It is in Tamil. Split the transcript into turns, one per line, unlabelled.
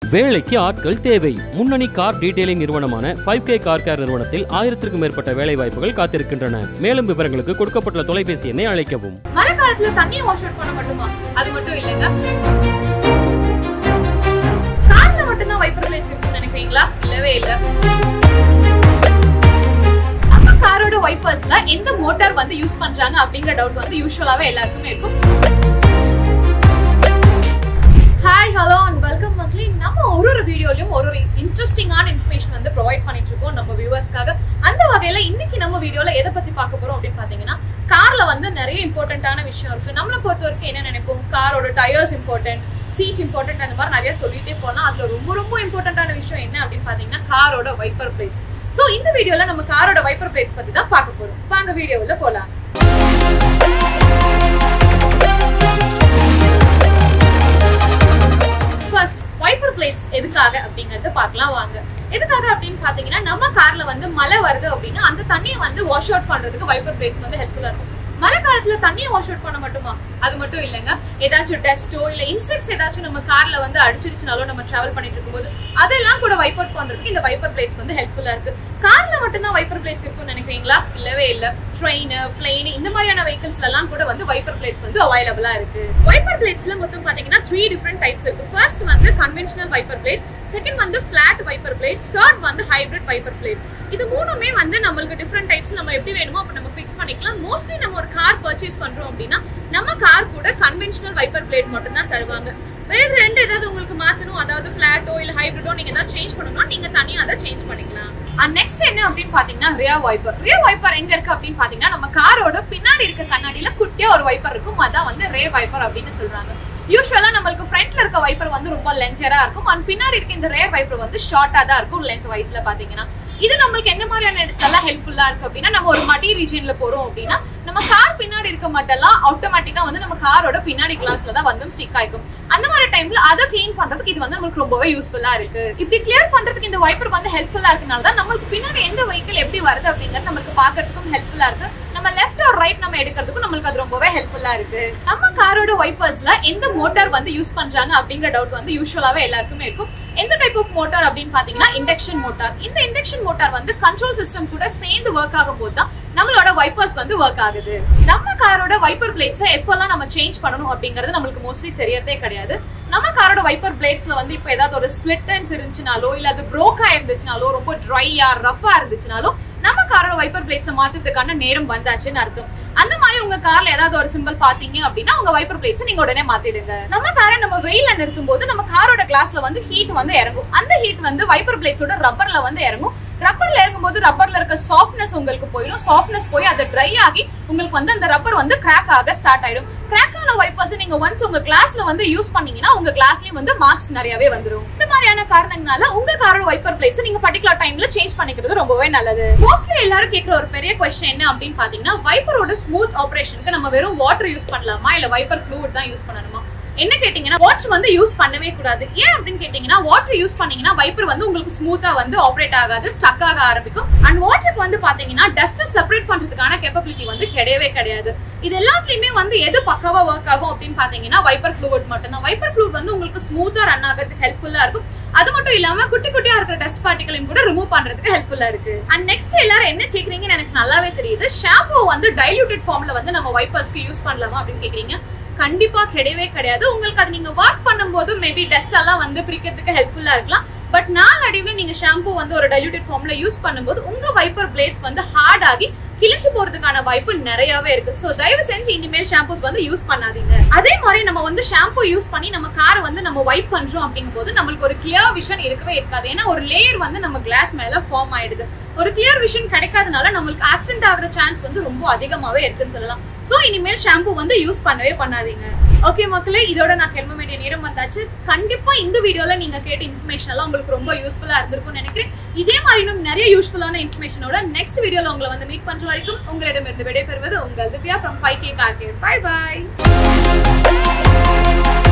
வேலைக்கு ஆட்கள் தேவை முன்னணி கார் டீடைலிங் நிறுவனமான ஃபைவ் கே கார் கேர் நிறுவனத்தில் ஆயிரத்திற்கும் மேற்பட்ட வேலை வாய்ப்புகள் காத்திருக்கின்றன மேலும் விவரங்களுக்கு கொடுக்கப்பட்டுள்ள தொலைபேசி எண்ணை அழைக்கவும்
மழை காலத்துல தண்ணியை வாஷ் அவுட் பண்ண மட்டுமா அது மட்டும் இல்லைங்க கார்ல மட்டும்தான் வைப்பர் பிளேஸ் இருக்குன்னு நினைக்கிறீங்களா இல்லவே இல்ல நம்ம காரோட வைப்பர்ஸ்ல எந்த மோட்டார் வந்து யூஸ் பண்றாங்க அப்படிங்கிற டவுட் வந்து யூஸ்வலாவே எல்லாருக்குமே இருக்கும் ஹாய் ஹலோ அண்ட் வெல்கம் மக்களே நம்ம ஒரு ஒரு வீடியோலயும் ஒரு ஒரு இன்ட்ரெஸ்டிங்கான இன்ஃபர்மேஷன் வந்து ப்ரொவைட் பண்ணிட்டு இருக்கோம் நம்ம வியூவர்ஸ்க்காக அந்த வகையில இன்னைக்கு நம்ம வீடியோல எதை பத்தி பார்க்க போறோம் அப்படின்னு பாத்தீங்கன்னா கார்ல வந்து நிறைய இம்பார்ட்டன்ட்டான விஷயம் இருக்கு நம்மளை பொறுத்த வரைக்கும் என்ன நினைப்போம் காரோட டயர்ஸ் இம்பார்ட்டன்ட் சீட் இம்பார்ட்டன்ட் அந்த மாதிரி நிறைய சொல்லிட்டே போனா அதுல ரொம்ப ரொம்ப இம்பார்ட்டன்ட்டான விஷயம் என்ன அப்படின்னு பாத்தீங்கன்னா காரோட வைப்பர் பிளேட்ஸ் சோ இந்த வீடியோல நம்ம காரோட வைப்பர் பிளேட்ஸ் பத்தி தான் பார்க்க போறோம் வாங்க வீடியோவுல போலாம் ஃபர்ஸ்ட் வைப்பர் பிளேட்ஸ் எதுக்காக அப்படிங்கறத பார்க்கலாம் வாங்க எதுக்காக அப்படின்னு பாத்தீங்கன்னா நம்ம கார்ல வந்து மழை வருது அப்படின்னா அந்த தண்ணியை வந்து வாஷ் அவுட் பண்றதுக்கு வைப்பர் பிளேட்ஸ் வந்து ஹெல்ப்ஃபுல்லா இருக்கும் மழை காலத்துல தண்ணியை வாஷ் அவுட் பண்ண மட்டுமா அது மட்டும் இல்லைங்க ஏதாச்சும் டஸ்டோ இல்ல இன்செக்ட்ஸ் ஏதாச்சும் நம்ம கார்ல வந்து அடிச்சிருச்சுனாலும் நம்ம டிராவல் பண்ணிட்டு இருக்கும்போது அதெல்லாம் கூட வைப் அவுட் பண்றதுக்கு இந்த வைப்பர் பிளேட்ஸ் வந்து ஹெல்ப்ஃபுல்லா இருக்கு கார்ல மட்டும்தான் வைப்பர் பிளேட்ஸ் இருக்கும்னு நினைக்கிறீங்களா இல்லவே இல்ல ட்ரெயின் பிளெயின் இந்த மாதிரியான வெஹிக்கிள்ஸ்ல எல்லாம் கூட வந்து வைப்பர் பிளேட்ஸ் வந்து அவைலபிளா இருக்கு வைப்பர் பிளேட்ஸ்ல மொத்தம் பாத்தீங்கன்னா த்ரீ டிஃப்ரெண்ட் டைப்ஸ் இருக்கு ஃபர்ஸ்ட் வந்து கன்வென்ஷனல் வைப்பர் பிளேட் செகண்ட் வந்து ஃபிளாட் வைப்பர் பிளேட் தேர்ட் வந்து ஹைபிரிட் வைப்பர் பிளேட் இது மூணுமே வந்து நம்மளுக்கு டிஃப்ரெண்ட் டைப்ஸ் நம்ம எப்படி வேணுமோ அப்ப நம்ம ஃபிக்ஸ் பண்ணிக்கலாம் மோஸ்ட்லி நம்ம ஒரு கார் பர்ச்சேஸ் பண்றோம் அப்படின்னா நம்ம கார் கூட கன்வென்ஷனல் வைப்பர் பிளேட் மட்டும் தான் தருவாங்க வேற ரெண்டு ஏதாவது உங்களுக்கு மாத்தணும் அதாவது ஃபிளாட்டோ இல்ல ஹைபிரிடோ நீங்க ஏதாவது சேஞ்ச் பண்ணணும்னா நீங்க தனியா அதை சேஞ்ச் பண்ணிக்கலாம் அண்ட் நெக்ஸ்ட் என்ன அப்படின்னு பாத்தீங்கன்னா ரியா வைப்பர் ரியா வைப்பர் எங்க இருக்கு அப்படின்னு பாத்தீங்கன்னா நம்ம காரோட பின்னாடி இருக்க கண்ணாடியில குட்டியா ஒரு வைப்பர் இருக்கும் அதான் வந்து ரே வைப்பர் அப்படின்னு சொல்றாங்க யூஸ்வலா நம்மளுக்கு ஃப்ரண்ட்ல இருக்க வைப்பர் வந்து ரொம்ப லென்ஜரா இருக்கும் அண்ட் பின்னாடி இருக்க இந்த ரேர் வைப்பர் வந்து ஷார்ட்டா தான் இருக்கும் லென்த் வைஸ்ல பாத்தீங்கன்னா இது நம்மளுக்கு எந்த மாதிரியான இடத்துல ஹெல்ப்ஃபுல்லா இருக்கு அப்படின்னா நம்ம ஒரு மடி ரீஜன்ல போறோம் அப்படின்னா நம்ம கார் பின்னாடி இருக்க மட்டெல்லாம் ஆட்டோமேட்டிக்கா வந்து நம்ம காரோட பின்னாடி கிளாஸ்ல தான் வந்து ஸ்டிக் ஆயிக்கும் அந்த மாதிரி டைம்ல அதை கிளீன் பண்றதுக்கு இது வந்து நமக்கு ரொம்பவே யூஸ்ஃபுல்லா இருக்கு இப்படி கிளியர் பண்றதுக்கு இந்த வைப்பர் வந்து ஹெல்ப்ஃபுல்லா இருக்கனால தான் நம்மளுக்கு பின்னாடி எந்த வெஹிக்கிள் எப்படி வருது அப்படிங்கிறது நமக்கு பாக்குறதுக்கும் ஹெல்ப்ஃபுல்லா இருக்கு நம்ம லெஃப்ட் ஆர் ரைட் நம்ம எடுக்கிறதுக்கும் நம்மளுக்கு அது ரொம்பவே ஹெல்ப்ஃபுல்லா இருக்கு நம்ம காரோட வைப்பர்ஸ்ல எந்த மோட்டார் வந்து யூஸ் பண்றாங்க அப்படிங்கிற டவுட் வந்து யூஸ்வலாவே எல்லாருக்குமே இருக்கும் எந்த டைப் ஆஃப் மோட்டார் அப்படின்னு பாத்தீங்கன்னா இண்டக்ஷன் மோட்டார் இந்த இண்டக்ஷன் மோட்டார் வந்து கண்ட்ரோல் சிஸ்டம் கூட சேர்ந்து ஒர்க் ஆகும் போது தான் நம்மளோட வைப்பர்ஸ் வந்து ஒர்க் ஆகுது நம்ம காரோட வைப்பர் பிளேட்ஸை எப்பெல்லாம் நம்ம சேஞ்ச் பண்ணணும் அப்படிங்கிறது நம்மளுக்கு மோஸ்ட்லி தெரியறதே கிடையாது நம்ம காரோட வைப்பர் பிளேட்ஸ்ல வந்து இப்போ ஏதாவது ஒரு ஸ்பிளிட் டைம்ஸ் இருந்துச்சுனாலோ இல்ல அது ப்ரோக்கா இருந்துச்சுனாலோ ரொம்ப ட்ரையா ரஃபா இருந்துச்சுனாலோ நம்ம காரோட வைப்பர் பிளேட்ஸை மாத்துறதுக்கான நேரம் வந்தாச்சுன்னு அர்த்தம் அந்த மாதிரி உங்க கார்ல ஏதாவது ஒரு சிம்பிள் பாத்தீங்க அப்படின்னா உங்க வைப்பர் பிளேட்ஸ் நீங்க உடனே மாத்திடுங்க நம்ம காரை நம்ம வெயில நிறுத்தும் போது நம்ம காரோட கிளாஸ்ல வந்து ஹீட் வந்து இறங்கும் அந்த ஹீட் வந்து வைப்பர் பிளேட்ஸோட ரப்பர்ல வந்து இறங்கும் ரப்பர்ல இறங்கும்போது ரப்பர்ல இருக்க சாஃப்ட்னஸ் உங்களுக்கு போயிடும் சாஃப்ட்னஸ் போய் அது ட்ரை ஆகி உங்களுக்கு வந்து அந்த ரப்பர் வந்து கிராக் ஆக ஸ்டார்ட் ஆயிடும் கிராக் ஆன வைப்பர்ஸ் நீங்க ஒன்ஸ் உங்க கிளாஸ்ல வந்து யூஸ் பண்ணீங்கன்னா உங்க கிளாஸ்லயும் வந்து மார்க்ஸ் நிறையவே வந்துடும் இந்த மாதிரியான காரணங்களால உங்க காரோட வைப்பர் பிளேட்ஸ் நீங்க பர்டிகுலர் டைம்ல சேஞ்ச் பண்ணிக்கிறது ரொம்பவே நல்லது மோஸ்ட்லி எல்லாரும் கேட்கிற ஒரு பெரிய கொஸ்டின் என்ன அப்படின்னு பாத்தீங்கன்னா வைப்பரோட ஸ்மூத் ஆபரேஷனுக்கு நம்ம வெறும் வாட்டர் யூஸ் பண்ணலாமா இல்ல வைப்பர் ஃப்ளூட் தான் யூஸ் பண்ணணுமா என்ன கேட்டீங்கன்னா வாட்டர் வந்து யூஸ் பண்ணவே கூடாது ஏன் அப்படின்னு கேட்டீங்கன்னா வாட்டர் யூஸ் பண்ணீங்கன்னா வைப்பர் வந்து உங்களுக்கு ஸ்மூத்தா வந்து ஆப்ரேட் ஆகாது ஸ்டக் ஆக ஆரம்பிக்கும் அண்ட் வாட்டருக்கு வந்து பாத்தீங்கன்னா டஸ்ட் செப்பரேட் பண்றதுக்கான கேப்பபிலிட்டி வந்து கிடையவே கிடையாது இது எல்லாத்துலயுமே வந்து எது பக்காவா ஒர்க் ஆகும் அப்படின்னு பாத்தீங்கன்னா வைப்பர் ஃப்ளூட் மட்டும் தான் வைப்பர் ஃப்ளூட் வந்து உங்களுக்கு ஸ்மூத்தா ரன் ஆகிறதுக்கு ஹெல்ப்ஃபுல்லா இருக்கும் அது மட்டும் இல்லாம குட்டி குட்டியா இருக்கிற டஸ்ட் பார்ட்டிகளையும் கூட ரிமூவ் பண்றதுக்கு ஹெல்ப்ஃபுல்லா இருக்கு அண்ட் நெக்ஸ்ட் எல்லாரும் என்ன கேக்குறீங்கன்னு எனக்கு நல்லாவே தெரியுது ஷாம்பு வந்து டைல்யூட்டட் ஃபார்ம்ல வந்து நம்ம வைப்பர்ஸ்க்கு யூஸ் பண்ணலாமா அப்படின்னு கேக்குறீங்க கண்டிப்பா கிடையவே கிடையாது உங்களுக்கு அது நீங்க ஒர்க் பண்ணும்போது மேபி டஸ்ட் எல்லாம் வந்து பிரிக்கிறதுக்கு ஹெல்ப்ஃபுல்லா இருக்கலாம் பட் நாளடைவில் நீங்க ஷாம்பு வந்து ஒரு டைல்யூட்டட் ஃபார்ம்ல யூஸ் பண்ணும்போது உங்க வைப்பர் பிளேட்ஸ் வந்து ஹார்ட் ஆகி கிழிச்சு போறதுக்கான வாய்ப்பு நிறையவே இருக்கு சோ தயவு செஞ்சு இனிமேல் ஷாம்பூஸ் வந்து யூஸ் பண்ணாதீங்க அதே மாதிரி நம்ம வந்து ஷாம்பு யூஸ் பண்ணி நம்ம காரை வந்து நம்ம வைப் பண்றோம் அப்படிங்கும் போது நம்மளுக்கு ஒரு கிளியர் விஷன் இருக்கவே இருக்காது ஏன்னா ஒரு லேயர் வந்து நம்ம கிளாஸ் மேல ஃபார்ம் ஆயிடுது ஒரு கிளியர் விஷன் கிடைக்காதனால நம்மளுக்கு ஆக்சிடென்ட் ஆகுற சான்ஸ் வந்து ரொம்ப அதிகமாவே இருக்குன்னு சொல்லலாம் சோ இனிமேல் ஷாம்பு வந்து யூஸ் பண்ணவே பண்ணாதீங்க ஓகே மக்களே இதோட நான் கிளம்ப வேண்டிய நேரம் வந்தாச்சு கண்டிப்பா இந்த வீடியோல நீங்க கேட்ட இன்ஃபர்மேஷன் எல்லாம் உங்களுக்கு ரொம்ப யூஸ்ஃபுல்லா இருந்திருக்கும்னு நினைக்கிறேன் இதே மாதிரி இன்னும் நிறைய யூஸ்ஃபுல்லான இன்ஃபர்மேஷனோட நெக்ஸ்ட் வீடியோல உங்களை வந்து மீட் பண்ற வரைக்கும் உங்களிடமிருந்து விடைபெறுவது உங்கள் Divya from five K car care bye bye